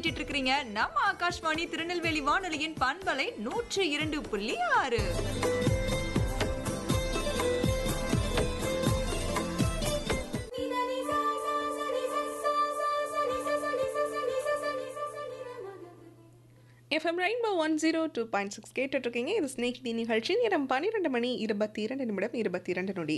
கேட்டுட்டு இருக்கிறீங்க நம்ம ஆகாஷ்வாணி திருநெல்வேலி வானொலியின் பண்பலை நூற்று இரண்டு புள்ளி ஆறு FM rainbow one zero two point six கேட்டுட்ருக்கீங்க இது ஸ்னேக் தி நிகழ்ச்சி நேரம் பன்னிரெண்டு மணி இருபத்தி இரண்டு நிமிடம் இருபத்தி இரண்டு நொடி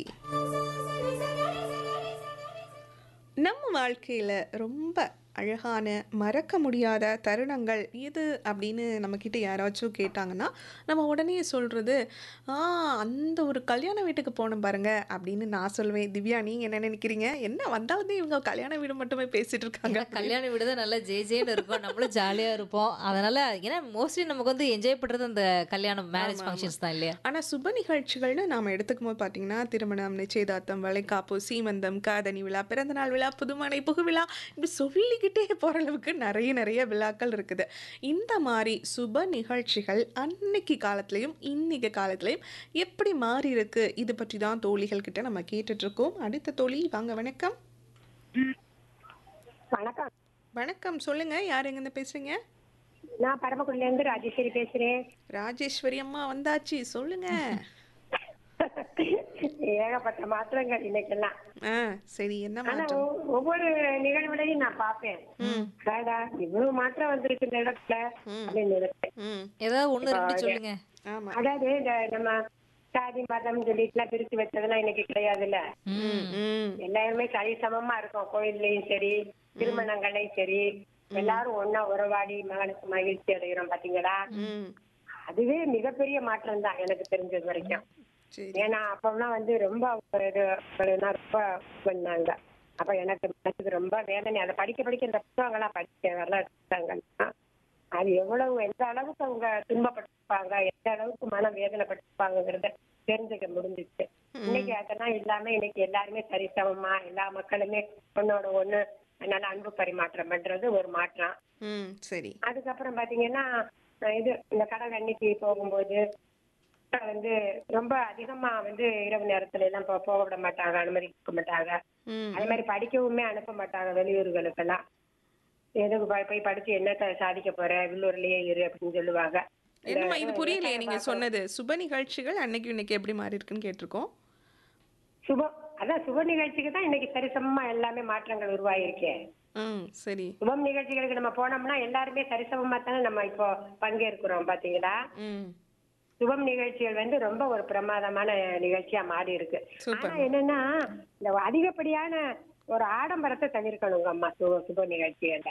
நம்ம வாழ்க்கையில் ரொம்ப அழகான மறக்க முடியாத தருணங்கள் எது அப்படின்னு நம்மக்கிட்ட யாராச்சும் கேட்டாங்கன்னா நம்ம உடனே சொல்கிறது ஆ அந்த ஒரு கல்யாண வீட்டுக்கு போனோம் பாருங்க அப்படின்னு நான் சொல்வேன் திவ்யா நீங்கள் என்ன நினைக்கிறீங்க என்ன வந்தாலுமே இவங்க கல்யாண வீடு மட்டுமே பேசிட்டு இருக்காங்க ஏன்னா கல்யாண வீடு தான் நல்லா ஜே ஜேன்னு இருக்கும் நம்மளும் ஜாலியாக இருப்போம் அதனால ஏன்னா மோஸ்ட்லி நமக்கு வந்து என்ஜாய் பண்ணுறது அந்த கல்யாணம் மேரேஜ் ஃபங்க்ஷன்ஸ் தான் இல்லையா ஆனால் சுப நிகழ்ச்சிகள்னு நாம் எடுத்துக்கும் போது பார்த்தீங்கன்னா திருமணம் நிச்சயதார்த்தம் வளைகாப்பு சீமந்தம் காதணி விழா பிறந்தநாள் விழா புதுமனை புகுவிழா இப்படி சொல்லிக்கிட்டே போகிற அளவுக்கு நிறைய நிறைய விழாக்கள் இருக்குது இந்த மாதிரி சுப நிகழ்ச்சிகள் அன்னைக்கு காலத்துலேயும் இன்னைக்கு காலத்துலேயும் எப்படி மாறி இருக்கு இது பற்றி தான் தோழிகள் கிட்ட நம்ம கேட்டுட்டு இருக்கோம் அடுத்த தோழி வாங்க வணக்கம் வணக்கம் வணக்கம் சொல்லுங்க யார் எங்கேருந்து பேசுறீங்க நான் பரமக்குடில இருந்து ராஜேஸ்வரி பேசுறேன் ராஜேஸ்வரி அம்மா வந்தாச்சு சொல்லுங்க ஏகப்பட்ட மாற்றங்கள் இன்னைக்கெல்லாம் ஆ சரி என்ன ஆனா மாற்றம் ஒ- ஒவ்வொரு நிகழ்வுலையும் நான் பார்ப்பேன் அடடா, இவ்வளவு மாற்றம் வந்திருக்கு இந்த இடத்துல அப்படின்னு நினைப்பேன் ம் ஏதாவது ஒன்று ரெண்டு சொல்லுங்க ஆமா அதாவது இந்த நம்ம சாதி மதம் சொல்லிட்டுலாம் பிரிச்சு வச்சதெல்லாம் இன்னைக்கு கிடையாதுல்ல ம் ம் எல்லாருமே சரிசமமா இருக்கும் கோயில்லையும் சரி திருமணங்கள்லயும் சரி எல்லாரும் ஒன்னா உறவாடி மகனுக்கு மகிழ்ச்சி அடைகிறோம் பாத்தீங்களா ம் அதுவே மிகப்பெரிய மாற்றம் தான் எனக்கு தெரிஞ்சது வரைக்கும் சரி ஏன்னா அப்பெல்லாம் வந்து ரொம்ப ஒரு இது அப்படின்னா ரொம்ப பண்ணாங்க அப்ப எனக்கு மனசுக்கு ரொம்ப வேதனை அதை படிக்க படிக்க இந்த புத்தகங்கள்லாம் படிக்க வரலாம் எடுத்தாங்கன்னா அது எவ்வளவு எந்த அளவுக்கு அவங்க துன்பப்பட்டிருப்பாங்க எந்த அளவுக்கு மன வேதனைப்பட்டிருப்பாங்கிறத தெரிஞ்சுக்க முடிஞ்சிச்சு இன்னைக்கு அதெல்லாம் இல்லாம இன்னைக்கு எல்லாருமே சரிசமமா எல்லா மக்களுமே ஒன்னோட ஒண்ணு நல்லா அன்பு பரிமாற்றம் பண்றது ஒரு மாற்றம் ம் சரி அதுக்கப்புறம் பாத்தீங்கன்னா அஹ் இது இந்த கடல் அன்னைக்கு போகும்போது வந்து ரொம்ப அதிகமா வந்து இரவு நேரத்துல எல்லாம் போ- போக விட மாட்டாங்க அனுமதிக்க மாட்டாங்க ம் அதே மாதிரி படிக்கவுமே அனுப்ப மாட்டாங்க வெளியூர்களுக்கெல்லாம் எதுக்கு போய் போய் படிச்சு என்னத்த சாதிக்க போற உள்ளூர்லயே இரு அப்படின்னு சொல்லுவாங்க என்னம்மா இது புரியலையே நீங்க சொன்னது சுப நிகழ்ச்சிகள் அன்னைக்கு இன்னைக்கு எப்படி மாறி இருக்குன்னு கேட்டிருக்கோம் சுபம் அதான் சுப நிகழ்ச்சிக்கு தான் இன்னைக்கு சரிசமமா எல்லாமே மாற்றங்கள் உருவாயிருக்கே ம் சரி சுபம் நிகழ்ச்சிகளுக்கு நம்ம போனோம்னா எல்லாருமே சரிசமமா தானே நம்ம இப்போ பங்கேற்கிறோம் பாத்தீங்களா ம் சுபம் நிகழ்ச்சிகள் வந்து ரொம்ப ஒரு பிரமாதமான நிகழ்ச்சியா மாறி இருக்கு சூப்பர். ஆனா என்னன்னா இந்த அதிகப்படியான ஒரு ஆடம்பரத்தை தவிர்க்கணுங்க அம்மா சு சுப நிகழ்ச்சிகள்ல